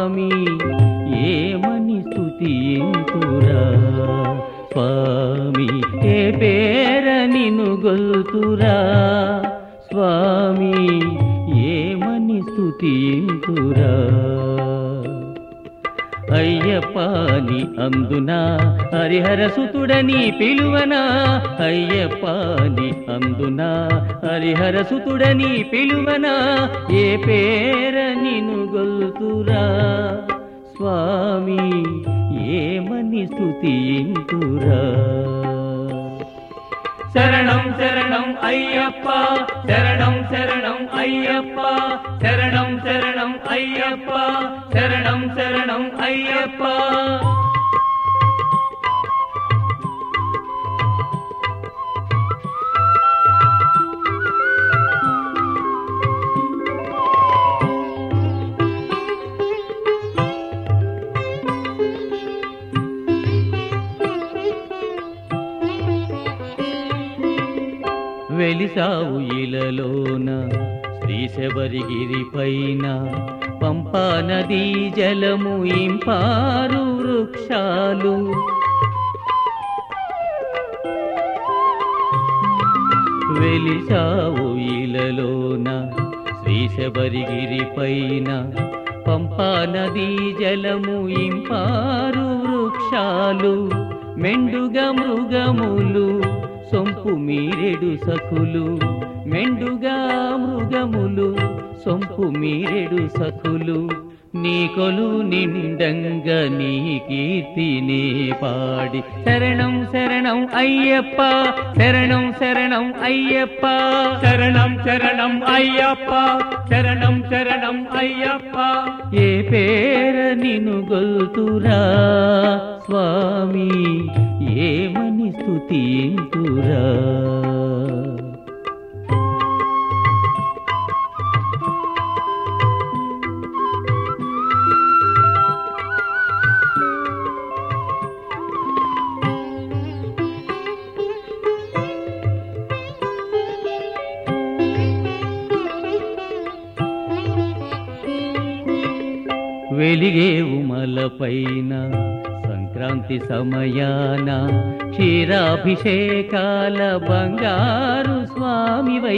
స్వామి ఏమని స్తుతింతురా స్వామి ఏ పేర నిను గొల్తురా స్వామి ఏమని స్తుతింతురా అయ్యప్పని అందునా హరిహర సుతుడని పిలువనా అయ్యప్పని అందునా హరిహర సుతుడని పిలువనా ఏ పేర నిను గొల్తురా స్వామి ఏమని స్తుతింతురా శరణం శరణం అయ్యప్ప శరణం శరణం అయ్యప్ప శరణం శరణం అయ్యప్ప శరణం శరణం అయ్యప్ప వెలిసావు ఇలలోన శ్రీశబరిగిరి పైన పంపా నదీ జలము ఇంపారు వృక్షాలు వెలిసావు ఇలలోన శ్రీశబరిగిరి పైన పంపా నదీ జలము ఇంపారు వృక్షాలు మెండుగా మృగములు సొంపు మీరెడు సఖులు మెండుగా మృగములు సొంపు మీరెడు సఖులు నీ కొలు నిండంగ నీ కీర్తిని పాడి శరణం శరణం అయ్యప్ప శరణం శరణం అయ్యప్ప శరణం శరణం అయ్యప్ప శరణం శరణం అయ్యప్ప ఏ పేర నిను గొల్తురా స్వామి ఏమని స్తుతింతురా వెలిగే ఉమలపైన సంక్రాంతి సమయాన క్షీరాభిషేకాల బంగారు స్వామివై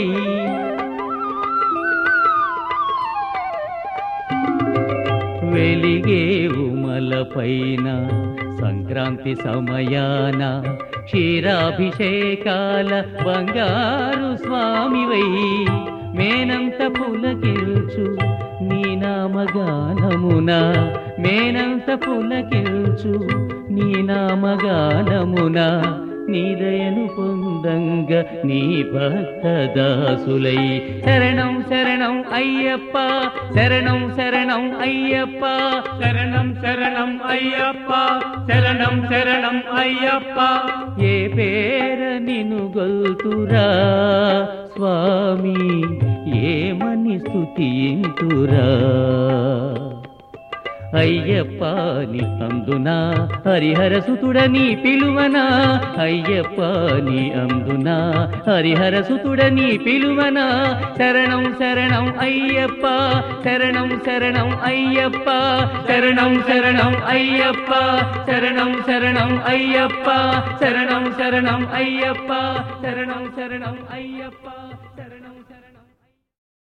వెలిగే ఉమలపైన సంక్రాంతి సమయాన క్షీరాభిషేకాల బంగారు స్వామివై మేనంత పులకిల్చు నీ నామగానమున మేనంత పులకిల్చు నీ నామగానమున నీదయను పొందంగ నీ భక్త దాసులై శరణం శరణం అయ్యప్ప శరణం శరణం అయ్యప్ప శరణం శరణం అయ్యప్ప శరణం శరణం అయ్యప్ప ఏ పేర నిను గొల్తురా స్వామి ఏమని స్తుతింతురా అయ్యప్పని అందునా హరిహర సుతుడని పిలువనా అయ్యప్పని అందునా హరిహర సుతుడని పిలువనా శరణం శరణం అయ్యప్ప శరణం శరణం అయ్యప్ప శరణం శరణం అయ్యప్ప శరణం శరణం అయ్యప్ప శరణం శరణం అయ్యప్ప శరణం శరణం అయ్యప్ప